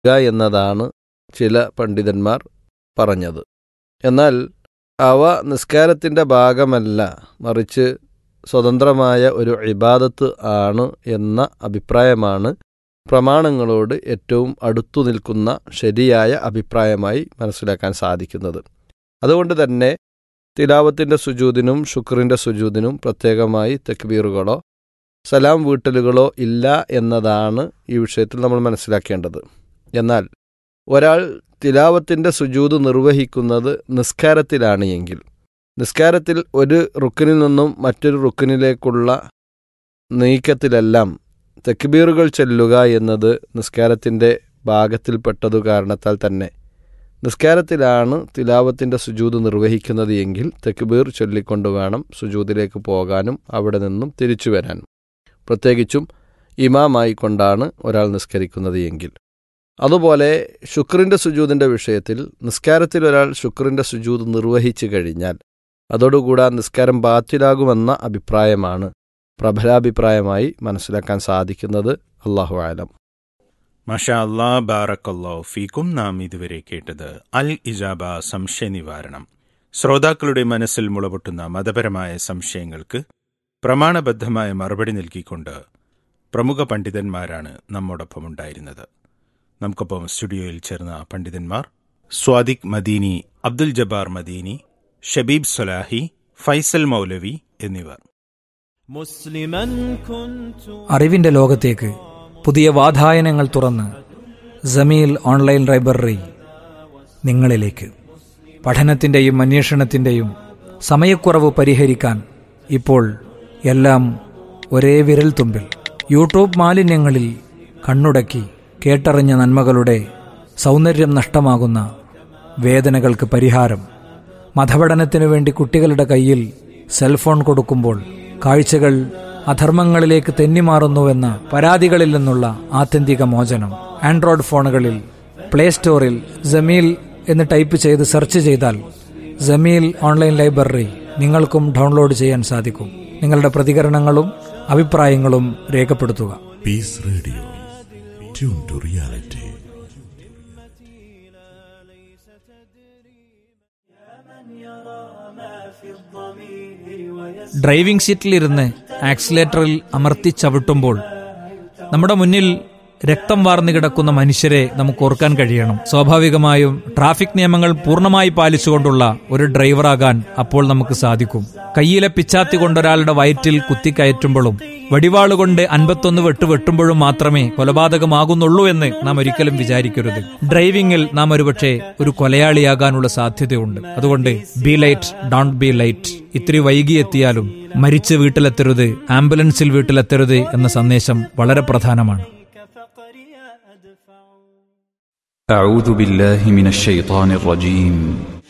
എന്നതാണ് ചില പണ്ഡിതന്മാർ പറഞ്ഞത് എന്നാൽ അവ നിസ്കാരത്തിൻ്റെ ഭാഗമല്ല മറിച്ച് സ്വതന്ത്രമായ ഒരു ഇബാദത്ത് ആണ് എന്ന അഭിപ്രായമാണ് പ്രമാണങ്ങളോട് ഏറ്റവും അടുത്തു നിൽക്കുന്ന ശരിയായ അഭിപ്രായമായി മനസ്സിലാക്കാൻ സാധിക്കുന്നത് അതുകൊണ്ട് തന്നെ തിലാവത്തിൻ്റെ സുജൂദിനും ശുക്രിൻ്റെ സുജൂദിനും പ്രത്യേകമായി തെക്ബീറുകളോ സലാം വീട്ടലുകളോ ഇല്ല എന്നതാണ് ഈ വിഷയത്തിൽ നമ്മൾ മനസ്സിലാക്കേണ്ടത് എന്നാൽ ഒരാൾ തിലാവത്തിൻ്റെ സുജൂദ് നിർവഹിക്കുന്നത് നിസ്കാരത്തിലാണ് എങ്കിൽ നിസ്കാരത്തിൽ ഒരു റുക്കിനിൽ നിന്നും മറ്റൊരു റുക്കിനിലേക്കുള്ള നീക്കത്തിലെല്ലാം തെക്ബീറുകൾ ചെല്ലുക എന്നത് നിസ്കാരത്തിൻ്റെ ഭാഗത്തിൽപ്പെട്ടതു കാരണത്താൽ തന്നെ നിസ്കാരത്തിലാണ് തിലാവത്തിൻ്റെ സുജൂദ് നിർവഹിക്കുന്നത് എങ്കിൽ തെക്ബീർ ചൊല്ലിക്കൊണ്ട് വേണം സുജൂദിലേക്ക് പോകാനും അവിടെ നിന്നും തിരിച്ചു വരാനും പ്രത്യേകിച്ചും ഇമാമായി കൊണ്ടാണ് ഒരാൾ നിസ്കരിക്കുന്നത് എങ്കിൽ അതുപോലെ ശുക്രിൻ്റെ സുജൂദിൻ്റെ വിഷയത്തിൽ നിസ്കാരത്തിൽ ഒരാൾ ശുക്രിൻ്റെ സുജൂദ് നിർവഹിച്ചു കഴിഞ്ഞാൽ അതോടുകൂടെ നിസ്കാരം ബാത്തിലാകുമെന്ന അഭിപ്രായമാണ് പ്രബലാഭിപ്രായമായി മനസ്സിലാക്കാൻ സാധിക്കുന്നത് അള്ളാഹു ആലം മഷാ അല്ലാ ബാറക്കല്ലോ ഫീക്കും നാം ഇതുവരെ കേട്ടത് അൽ ഇജാബ സംശയ നിവാരണം ശ്രോതാക്കളുടെ മനസ്സിൽ മുളപൊട്ടുന്ന മതപരമായ സംശയങ്ങൾക്ക് പ്രമാണബദ്ധമായ മറുപടി നൽകിക്കൊണ്ട് പ്രമുഖ പണ്ഡിതന്മാരാണ് നമ്മോടൊപ്പം ഉണ്ടായിരുന്നത് നമുക്കൊപ്പം സ്റ്റുഡിയോയിൽ ചേർന്ന പണ്ഡിതന്മാർ സ്വാദിഖ് മദീനി അബ്ദുൽ ജബ്ബാർ മദീനി ഷബീബ് സൊലാഹി ഫൈസൽ മൗലവി എന്നിവർ അറിവിന്റെ ലോകത്തേക്ക് പുതിയ വാതായനങ്ങൾ തുറന്ന് ജമീൽ ഓൺലൈൻ ലൈബ്രറി നിങ്ങളിലേക്ക് പഠനത്തിൻ്റെയും അന്വേഷണത്തിൻ്റെയും സമയക്കുറവ് പരിഹരിക്കാൻ ഇപ്പോൾ എല്ലാം ഒരേ വിരൽ തുമ്പിൽ യൂട്യൂബ് മാലിന്യങ്ങളിൽ കണ്ണുടക്കി കേട്ടറിഞ്ഞ നന്മകളുടെ സൗന്ദര്യം നഷ്ടമാകുന്ന വേദനകൾക്ക് പരിഹാരം മതപഠനത്തിനു വേണ്ടി കുട്ടികളുടെ കയ്യിൽ സെൽഫോൺ കൊടുക്കുമ്പോൾ കാഴ്ചകൾ അധർമ്മങ്ങളിലേക്ക് തെന്നിമാറുന്നുവെന്ന പരാതികളിൽ നിന്നുള്ള ആത്യന്തിക മോചനം ആൻഡ്രോയിഡ് ഫോണുകളിൽ പ്ലേ സ്റ്റോറിൽ ജമീൽ എന്ന് ടൈപ്പ് ചെയ്ത് സെർച്ച് ചെയ്താൽ ജമീൽ ഓൺലൈൻ ലൈബ്രറി നിങ്ങൾക്കും ഡൗൺലോഡ് ചെയ്യാൻ സാധിക്കും നിങ്ങളുടെ പ്രതികരണങ്ങളും അഭിപ്രായങ്ങളും രേഖപ്പെടുത്തുക Peace Radio tune to reality driving സീറ്റിലിരുന്ന് ആക്സിലേറ്ററിൽ അമർത്തി ചവിട്ടുമ്പോൾ നമ്മുടെ മുന്നിൽ രക്തം വാർന്നു കിടക്കുന്ന മനുഷ്യരെ നമുക്ക് ഓർക്കാൻ കഴിയണം സ്വാഭാവികമായും ട്രാഫിക് നിയമങ്ങൾ പൂർണ്ണമായി പാലിച്ചുകൊണ്ടുള്ള ഒരു ഡ്രൈവറാകാൻ അപ്പോൾ നമുക്ക് സാധിക്കും കയ്യിലെ പിച്ചാത്തി കൊണ്ടൊരാളുടെ വയറ്റിൽ കുത്തിക്കയറ്റുമ്പോഴും വടിവാളുകൊണ്ട് അൻപത്തൊന്ന് വെട്ട് വെട്ടുമ്പോഴും മാത്രമേ കൊലപാതകമാകുന്നുള്ളൂ എന്ന് നാം ഒരിക്കലും വിചാരിക്കരുത് ഡ്രൈവിംഗിൽ നാം ഒരുപക്ഷെ ഒരു കൊലയാളിയാകാനുള്ള സാധ്യതയുണ്ട് അതുകൊണ്ട് be late don't be late ഇത്തിരി വൈകിയെത്തിയാലും മരിച്ച് വീട്ടിലെത്തരുത് ആംബുലൻസിൽ വീട്ടിലെത്തരുത് എന്ന സന്ദേശം വളരെ പ്രധാനമാണ് أعوذ بالله من الشيطان الرجيم